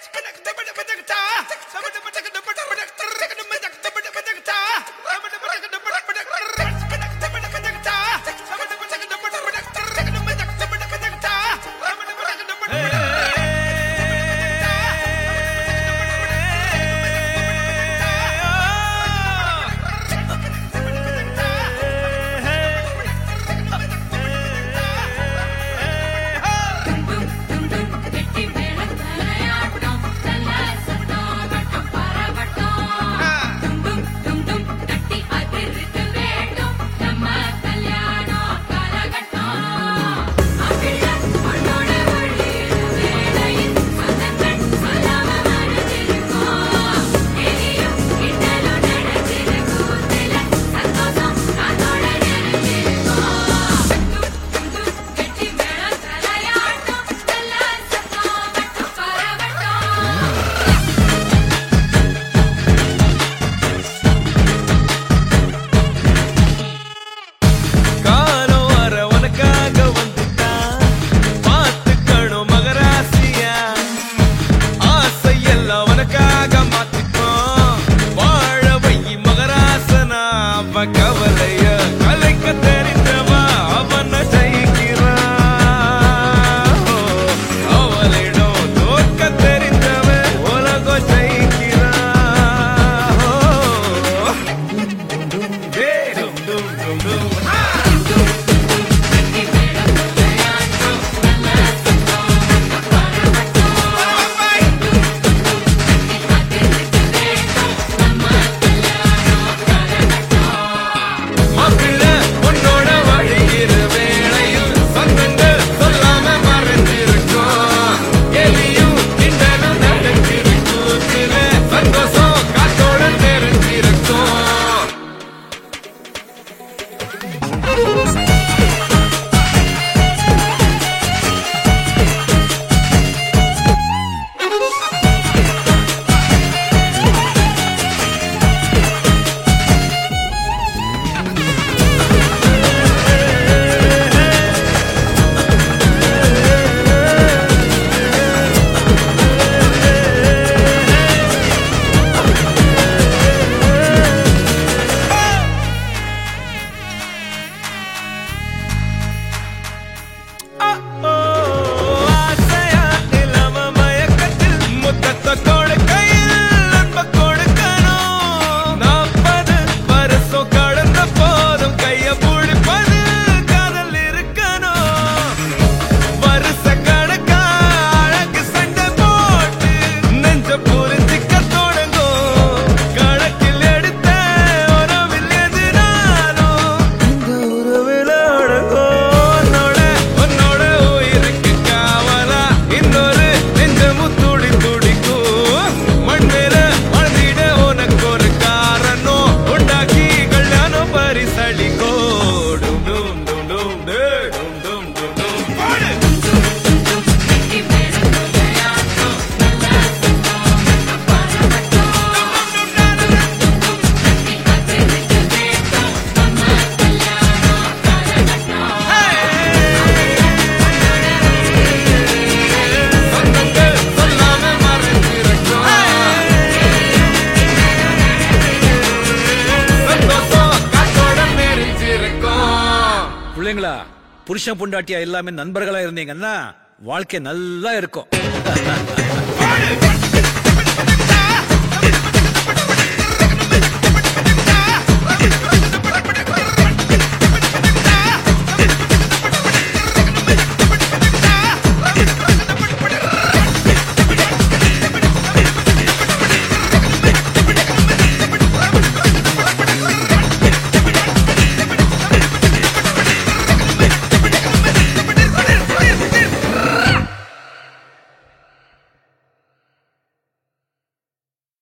கெட்டி மேளம் தலையாட்டம் நல்ல சத்தம் வட்டம் பரவட்டம் டும் டும் டும் டும் தட்டி அதிர்த்து வேண்டும் நம்ம கல்யாணம் காலகட்டம் அகில மண்ணோட வழியில் வேளையில் சொந்தங்கள் சொல்லாம மறைஞ்சிருக்கோம் எரியும் கிண்டலும் நடக்கிற கூத்துல சந்தோஷம் அதோட நிறைஞ்சிருக்கோம் டும் டும் டும் கெட்டி மேளம் தலையாட்டம் நல்ல சத்தம் வட்டம் பரவட்டம் காலம் வர உனக்காக வந்துட்டான் பார்த்துக்கணும் மகராசியா ஆசை எல்லாம் உனக்காக மாத்திக்கோ வாழ வை மகராசனா அவ கவலைய கலைக்க தெரிந்தவா அவன ஜெயிக்கிறான் அவளிடம் தோற்க தெரிந்தவன் உலகம் ஜெயிக்கிறான் Hey, dum dum dum dum. மாப்பிள்ளை உன்னோட வழிகிற வேளையில் சொந்தங்கள் சொல்லாம மறைஞ்சிருக்கும் எலியும் கிண்டலும் நடந்திருக்கும் சந்தோஷம் காத்தோட தெரிஞ்சிருக்கும் ஆசையா இல்லாம மயக்கத்தில் முத்தத்தை கொடுக்கையில் அன்பை கொடுக்கணும். நாற்பது வருஷம் கடந்த போதும் கைய பிடிப்பது காதல் இருக்கணும். வருஷ கணக்கா அழகு சண்டை போட்டு நெஞ்ச புரிஞ்சிக்க தொடங்கும். கணக்கில் எடுத்த உறவில் எதிராலும் இந்த உறவில் அடங்கும். உன்னோட உன்னோட உயிருக்கு காவலா இன்னொரு நெஞ்சமும் துடி துடிக்கும் மண் மேல வாழ்ந்திட உனக்கு ஒரு காரணம் உண்டாக்கி கல்யாணம் பரிசளிக்கோ டும் டும் டும் டும் டே, டும் டும் டும் டும் பாடு. கெட்டி மேளம் தலையாட்டம் நல்ல சத்தம் வட்டம் பரவட்டம் தட்டி அதிர்த்து வேண்டும் நம்ம கல்யாணம் காலகட்டம் சொந்தங்கள் சொல்லாம மறைஞ்சிருக்கும் சந்தோஷம் காத்தோட நெறிஞ்சிருக்கும் பிள்ளைங்களா புருஷன் பொண்டாட்டியா எல்லாமே நண்பர்களா இருந்தீங்கன்னா வாழ்க்கை நல்லா இருக்கும்